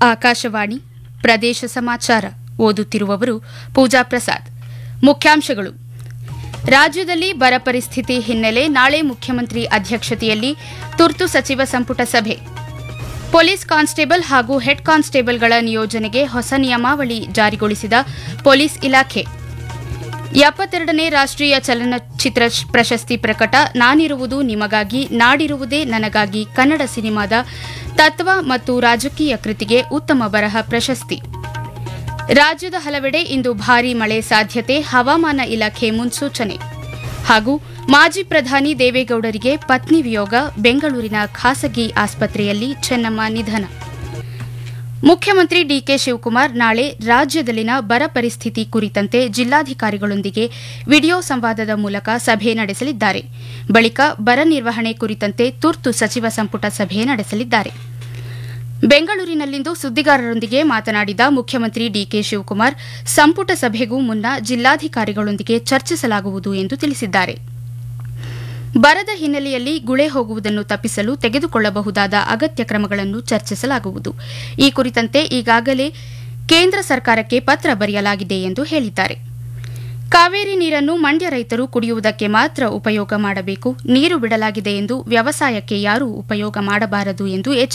ಆಕಾಶವಾಣಿ ಪ್ರದೇಶ ಸಮಾಚಾರ ಓದುತ್ತಿರುವವರು ಪೂಜಾ ಪ್ರಸಾದ್ ಮುಖ್ಯಾಂಶಗಳು ರಾಜ್ಯದಲ್ಲಿ ಬರ ಪರಿಸ್ಥಿತಿ ಹಿನ್ನೆಲೆ ನಾಳೆ ಮುಖ್ಯಮಂತ್ರಿ ಅಧ್ಯಕ್ಷತೆಯಲ್ಲಿ ತುರ್ತು ಸಚಿವ ಸಂಪುಟ ಸಭೆ ಪೊಲೀಸ್ ಕಾನ್ಸ್ಟೇಬಲ್ ಹಾಗೂ ಹೆಡ್ ಕಾನ್ಸ್ಟೇಬಲ್ಗಳ ನಿಯೋಜನೆಗೆ ಹೊಸ ನಿಯಮಾವಳಿ ಜಾರಿಗೊಳಿಸಿದ ಪೊಲೀಸ್ ಇಲಾಖೆ ಎಪ್ಪತ್ತೆರಡನೇ ರಾಷ್ಟ್ರೀಯ ಚಲನಚಿತ್ರ ಪ್ರಶಸ್ತಿ ಪ್ರಕಟ ನಾನಿರುವುದು ನಿಮಗಾಗಿ ನಾಡಿರುವುದೇ ನನಗಾಗಿ ಕನ್ನಡ ಸಿನಿಮಾದ ತತ್ವ ಮತ್ತು ರಾಜಕೀಯ ಕೃತಿಗೆ ಉತ್ತಮ ಬರಹ ಪ್ರಶಸ್ತಿ ರಾಜ್ಯದ ಹಲವೆಡೆ ಇಂದು ಭಾರೀ ಮಳೆ ಸಾಧ್ಯತೆ ಹವಾಮಾನ ಇಲಾಖೆ ಮುನ್ಸೂಚನೆ ಹಾಗೂ ಮಾಜಿ ಪ್ರಧಾನಿ ದೇವೇಗೌಡರಿಗೆ ಪತ್ನಿ ವಿಯೋಗ ಬೆಂಗಳೂರಿನ ಖಾಸಗಿ ಆಸ್ಪತ್ರೆಯಲ್ಲಿ ಚೆನ್ನಮ್ಮ ನಿಧನ ಮುಖ್ಯಮಂತ್ರಿ ಡಿಕೆ ಶಿವಕುಮಾರ್ ನಾಳೆ ರಾಜ್ಯದಲ್ಲಿನ ಬರ ಪರಿಸ್ಥಿತಿ ಕುರಿತಂತೆ ಜಿಲ್ಲಾಧಿಕಾರಿಗಳೊಂದಿಗೆ ವಿಡಿಯೋ ಸಂವಾದದ ಮೂಲಕ ಸಭೆ ನಡೆಸಲಿದ್ದಾರೆ ಬಳಿಕ ಬರ ನಿರ್ವಹಣೆ ಕುರಿತಂತೆ ತುರ್ತು ಸಚಿವ ಸಂಪುಟ ಸಭೆ ನಡೆಸಲಿದ್ದಾರೆ ಬೆಂಗಳೂರಿನಲ್ಲಿಂದು ಸುದ್ದಿಗಾರರೊಂದಿಗೆ ಮಾತನಾಡಿದ ಮುಖ್ಯಮಂತ್ರಿ ಡಿಕೆ ಶಿವಕುಮಾರ್ ಸಂಪುಟ ಸಭೆಗೂ ಮುನ್ನ ಜಿಲ್ಲಾಧಿಕಾರಿಗಳೊಂದಿಗೆ ಚರ್ಚಿಸಲಾಗುವುದು ಎಂದು ತಿಳಿಸಿದ್ದಾರೆ ಬರದ ಹಿನ್ನೆಲೆಯಲ್ಲಿ ಗುಳೆ ಹೋಗುವುದನ್ನು ತಪ್ಪಿಸಲು ತೆಗೆದುಕೊಳ್ಳಬಹುದಾದ ಅಗತ್ಯ ಕ್ರಮಗಳನ್ನು ಚರ್ಚಿಸಲಾಗುವುದು ಈ ಕುರಿತಂತೆ ಈಗಾಗಲೇ ಕೇಂದ್ರ ಸರ್ಕಾರಕ್ಕೆ ಪತ್ರ ಬರೆಯಲಾಗಿದೆ ಎಂದು ಹೇಳಿದ್ದಾರೆ ಕಾವೇರಿ ನೀರನ್ನು ಮಂಡ್ಯ ರೈತರು ಕುಡಿಯುವುದಕ್ಕೆ ಮಾತ್ರ ಉಪಯೋಗ ಮಾಡಬೇಕು ನೀರು ಬಿಡಲಾಗಿದೆ ಎಂದು ವ್ಯವಸಾಯಕ್ಕೆ ಯಾರೂ ಉಪಯೋಗ ಮಾಡಬಾರದು ಎಂದು ಎಚ್